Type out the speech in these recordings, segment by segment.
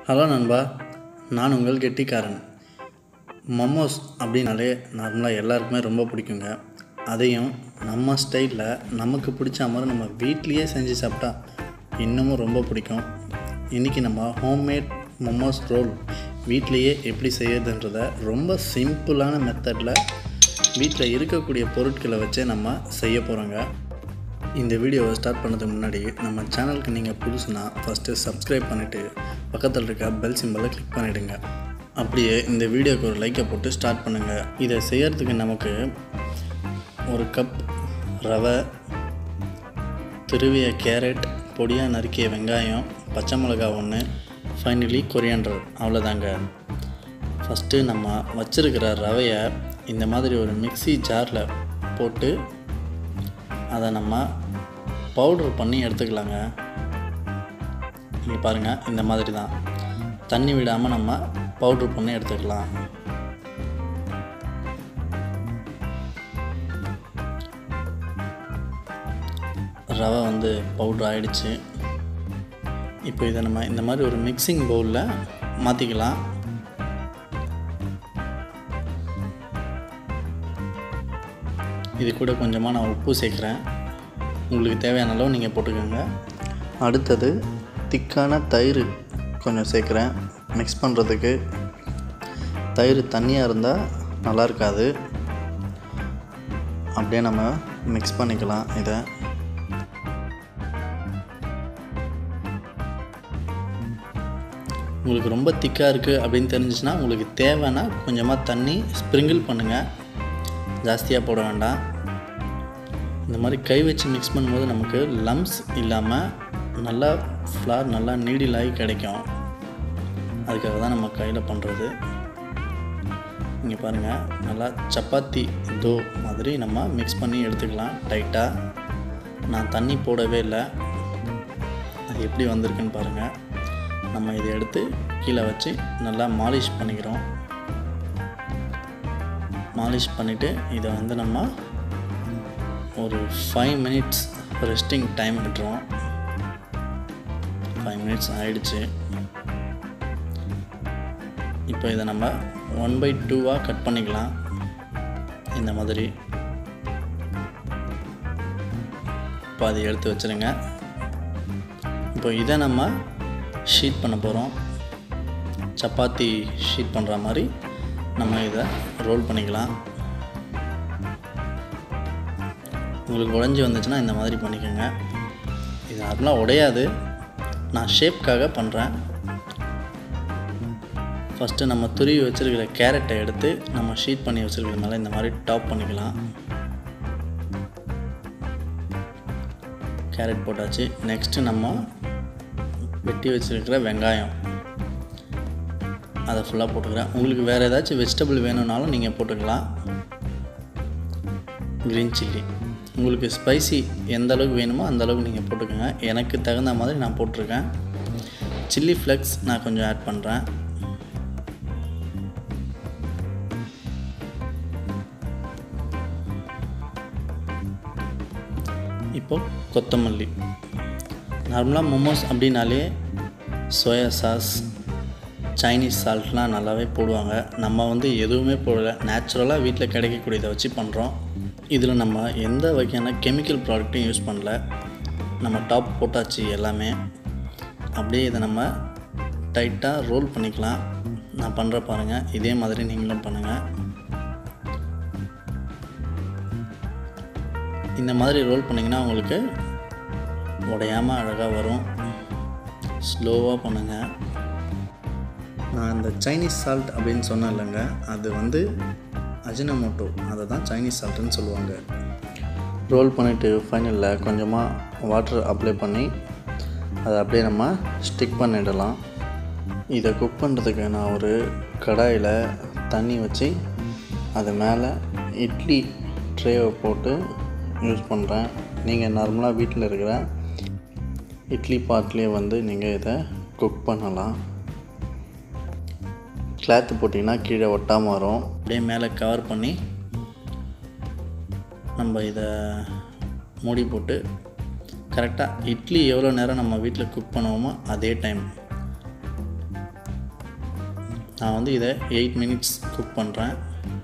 hello நண்பா நான் உங்கள் கெட்டிக்காரன் மோமோஸ் அப்படின்னாலே நார்மலாக எல்லாருக்குமே ரொம்ப பிடிக்குங்க அதையும் நம்ம ஸ்டைலில் நமக்கு பிடிச்ச மாதிரி நம்ம வீட்லேயே செஞ்சு சாப்பிட்டா இன்னமும் ரொம்ப பிடிக்கும் இன்றைக்கி நம்ம ஹோம்மேட் மோமோஸ் ரோல் வீட்லேயே எப்படி செய்யறதுன்றத ரொம்ப சிம்பிளான மெத்தடில் வீட்டில் இருக்கக்கூடிய பொருட்களை வச்சே நம்ம செய்ய போகிறோங்க இந்த வீடியோவை ஸ்டார்ட் பண்ணதுக்கு முன்னாடி நம்ம சேனலுக்கு நீங்கள் புதுசுனா ஃபஸ்ட்டு சப்ஸ்கிரைப் பண்ணிவிட்டு பக்கத்தில் இருக்க பெல் சிம்பலை கிளிக் பண்ணிவிடுங்க அப்படியே இந்த வீடியோக்கு ஒரு லைக்கை போட்டு ஸ்டார்ட் பண்ணுங்கள் இதை செய்யறதுக்கு நமக்கு ஒரு கப் ரவை துருவிய கேரட் பொடியாக நறுக்கிய வெங்காயம் பச்சை மிளகா ஒன்று ஃபைனலி கொரியாண்டர் அவ்வளோதாங்க ஃபஸ்ட்டு நம்ம வச்சுருக்கிற ரவையை இந்த மாதிரி ஒரு மிக்ஸி ஜாரில் போட்டு அதை நம்ம பவுடர் பண்ணி எடுத்துக்கலாங்க இங்கே பாருங்கள் இந்த மாதிரி தான் தண்ணி விடாமல் நம்ம பவுட்ரு பண்ணி எடுத்துக்கலாம் ரவை வந்து பவுட்ரு ஆயிடுச்சு இப்போ இதை நம்ம இந்த மாதிரி ஒரு மிக்சிங் பவுலில் மாற்றிக்கலாம் இது கூட கொஞ்சமாக நான் உப்பு சேர்க்குறேன் உங்களுக்கு தேவையான அளவு நீங்கள் போட்டுக்கோங்க அடுத்தது திக்கான தயிர் கொஞ்சம் சேர்க்குறேன் மிக்ஸ் பண்ணுறதுக்கு தயிர் தண்ணியாக இருந்தால் நல்லா இருக்காது அப்படியே நம்ம மிக்ஸ் பண்ணிக்கலாம் இதை உங்களுக்கு ரொம்ப திக்காக இருக்குது அப்படின்னு தெரிஞ்சிச்சுன்னா உங்களுக்கு தேவைன்னா கொஞ்சமாக தண்ணி ஸ்ப்ரிங்கிள் பண்ணுங்கள் ஜாஸ்தியாக போட வேண்டாம் இந்த மாதிரி கை வச்சு மிக்ஸ் பண்ணும்போது நமக்கு லம்ஸ் இல்லாமல் நல்லா ஃப்ளார் நல்லா நீடிலாகி கிடைக்கும் அதுக்காக தான் நம்ம கையில் பண்ணுறது இங்கே பாருங்கள் நல்லா சப்பாத்தி தோ மாதிரி நம்ம மிக்ஸ் பண்ணி எடுத்துக்கலாம் டைட்டாக நான் தண்ணி போடவே இல்லை அது எப்படி வந்திருக்குன்னு பாருங்கள் நம்ம இதை எடுத்து கீழே வச்சு நல்லா மாலிஷ் பண்ணிக்கிறோம் மாலிஷ் பண்ணிவிட்டு இதை வந்து நம்ம ஒரு ஃபைவ் மினிட்ஸ் ரெஸ்டிங் டைம் விட்டுருவோம் ஃபைவ் மினிட்ஸ் ஆயிடுச்சு இப்போ இதை நம்ம ஒன் பை டூவாக கட் பண்ணிக்கலாம் இந்த மாதிரி இப்போ அதை எடுத்து வச்சுருங்க இப்போ இதை நம்ம ஷீட் பண்ண போகிறோம் சப்பாத்தி ஷீட் பண்ணுற மாதிரி நம்ம இதை ரோல் பண்ணிக்கலாம் உங்களுக்கு உடஞ்சி வந்துச்சுன்னா இந்த மாதிரி பண்ணிக்கோங்க இது நார்மலாக உடையாது நான் ஷேப்க்காக பண்ணுறேன் ஃபஸ்ட்டு நம்ம துருவி வச்சுருக்கிற கேரட்டை எடுத்து நம்ம ஷீட் பண்ணி வச்சுருக்கிற மேலே இந்த மாதிரி டாப் பண்ணிக்கலாம் கேரட் போட்டாச்சு நெக்ஸ்ட்டு நம்ம வெட்டி வச்சுருக்கிற வெங்காயம் அதை ஃபுல்லாக போட்டுக்கிறேன் உங்களுக்கு வேறு ஏதாச்சும் வெஜிடபிள் வேணும்னாலும் நீங்கள் போட்டுக்கலாம் க்ரீன் சில்லி உங்களுக்கு ஸ்பைசி எந்த அளவுக்கு வேணுமோ அந்த அளவுக்கு நீங்கள் போட்டுக்கோங்க எனக்கு தகுந்த மாதிரி நான் போட்டிருக்கேன் சில்லி ஃப்ளெக்ஸ் நான் கொஞ்சம் ஆட் பண்ணுறேன் இப்போ கொத்தமல்லி நார்மலாக மோமோஸ் அப்படின்னாலே சோயா சாஸ் சைனீஸ் சால்ட்லாம் நல்லாவே போடுவாங்க நம்ம வந்து எதுவுமே போடலை நேச்சுரலாக வீட்டில் கிடைக்கக்கூடியதை வச்சு பண்ணுறோம் இதில் நம்ம எந்த வகையான கெமிக்கல் ப்ராடக்ட்டும் யூஸ் பண்ணல நம்ம டாப் போட்டாச்சு எல்லாமே அப்படியே இதை நம்ம டைட்டாக ரோல் பண்ணிக்கலாம் நான் பண்ணுற பாருங்கள் இதே மாதிரி நீங்களும் பண்ணுங்கள் இந்த மாதிரி ரோல் பண்ணிங்கன்னா உங்களுக்கு உடையாமல் அழகாக வரும் ஸ்லோவாக பண்ணுங்கள் நான் இந்த சைனீஸ் சால்ட் அப்படின்னு சொன்னேன் இல்லைங்க அது வந்து அஜினமோட்டோ அதை தான் சைனீஸ் சால்ட்டுன்னு சொல்லுவாங்க ரோல் பண்ணிவிட்டு ஃபைனலில் கொஞ்சமாக வாட்டர் அப்ளை பண்ணி அதை அப்படியே நம்ம ஸ்டிக் பண்ணிடலாம் இதை குக் பண்ணுறதுக்கு நான் ஒரு கடாயில் தண்ணி வச்சு அது மேலே இட்லி ட்ரேவை போட்டு யூஸ் பண்ணுறேன் நீங்கள் நார்மலாக வீட்டில் இருக்கிற இட்லி பாட்லேயே வந்து நீங்கள் இதை குக் பண்ணலாம் கிளாத்து போட்டிங்கன்னா கீழே ஒட்டாமல் வரும் அப்படியே மேலே கவர் பண்ணி நம்ம இதை மூடி போட்டு கரெக்டாக இட்லி எவ்வளோ நேரம் நம்ம வீட்டில் குக் பண்ணுவோமோ அதே டைம் நான் வந்து இதை எயிட் மினிட்ஸ் குக் பண்ணுறேன்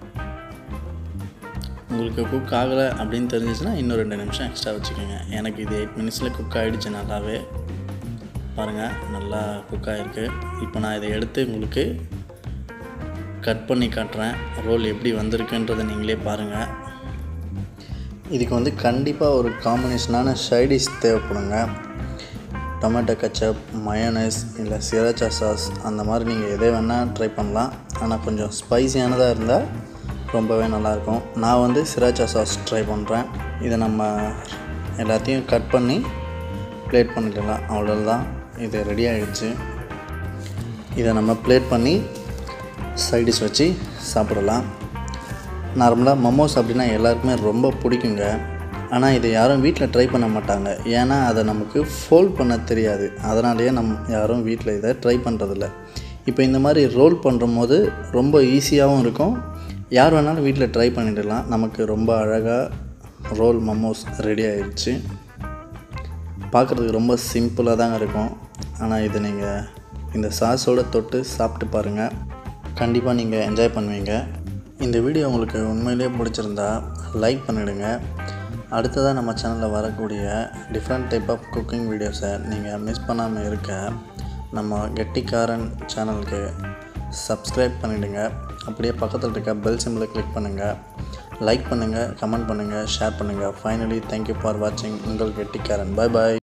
உங்களுக்கு குக் ஆகலை அப்படின்னு தெரிஞ்சிச்சுன்னா இன்னும் ரெண்டு நிமிஷம் எக்ஸ்ட்ரா வச்சுக்கோங்க எனக்கு இது எயிட் மினிட்ஸில் குக் ஆகிடுச்சு நல்லாவே பாருங்கள் நல்லா குக் ஆகிருக்கு இப்போ நான் இதை எடுத்து உங்களுக்கு கட் பண்ணி காட்டுறேன் ரோல் எப்படி வந்திருக்குன்றதை நீங்களே பாருங்கள் இதுக்கு வந்து கண்டிப்பாக ஒரு காம்பினேஷனான சைடிஷ் தேவைப்படுங்க டொமேட்டோ கச்சப் மயோனைஸ் இல்லை சிரச்சா சாஸ் அந்த மாதிரி நீங்கள் எதை வேணால் ட்ரை பண்ணலாம் ஆனால் கொஞ்சம் ஸ்பைசியானதாக இருந்தால் ரொம்பவே நல்லாயிருக்கும் நான் வந்து சிராச்சா சாஸ் ட்ரை பண்ணுறேன் இதை நம்ம எல்லாத்தையும் கட் பண்ணி ப்ளேட் பண்ணிக்கலாம் அவ்வளோதான் இது ரெடி ஆகிடுச்சு இதை நம்ம ப்ளேட் பண்ணி சைடிஷ் வச்சு சாப்பிடலாம் நார்மலாக மமோஸ் அப்படின்னா எல்லாருக்குமே ரொம்ப பிடிக்குங்க ஆனால் இதை யாரும் வீட்டில் ட்ரை பண்ண மாட்டாங்க ஏன்னா அதை நமக்கு ஃபோல்ட் பண்ண தெரியாது அதனாலேயே நம் யாரும் வீட்டில் இதை ட்ரை பண்ணுறதில்ல இப்போ இந்த மாதிரி ரோல் பண்ணும்போது ரொம்ப ஈஸியாகவும் இருக்கும் யார் வேணாலும் வீட்டில் ட்ரை பண்ணிடலாம் நமக்கு ரொம்ப அழகாக ரோல் மமோஸ் ரெடி ஆயிடுச்சு பார்க்குறதுக்கு ரொம்ப சிம்பிளாக தாங்க இருக்கும் ஆனால் இது நீங்கள் இந்த சாஸோடு தொட்டு சாப்பிட்டு பாருங்கள் கண்டிப்பாக நீங்கள் என்ஜாய் பண்ணுவீங்க இந்த வீடியோ உங்களுக்கு உண்மையிலேயே பிடிச்சிருந்தா லைக் பண்ணிவிடுங்க அடுத்ததாக நம்ம சேனலில் வரக்கூடிய டிஃப்ரெண்ட் டைப் ஆஃப் குக்கிங் வீடியோஸை நீங்கள் மிஸ் பண்ணாமல் இருக்க நம்ம கெட்டிக்காரன் சேனலுக்கு சப்ஸ்கிரைப் பண்ணிவிடுங்க அப்படியே பக்கத்தில் இருக்க பெல் சிம்பிளை கிளிக் பண்ணுங்கள் லைக் பண்ணுங்கள் கமெண்ட் பண்ணுங்கள் ஷேர் பண்ணுங்கள் ஃபைனலி தேங்க்யூ ஃபார் வாட்சிங் உங்கள் கெட்டிக்காரன் பாய் பாய்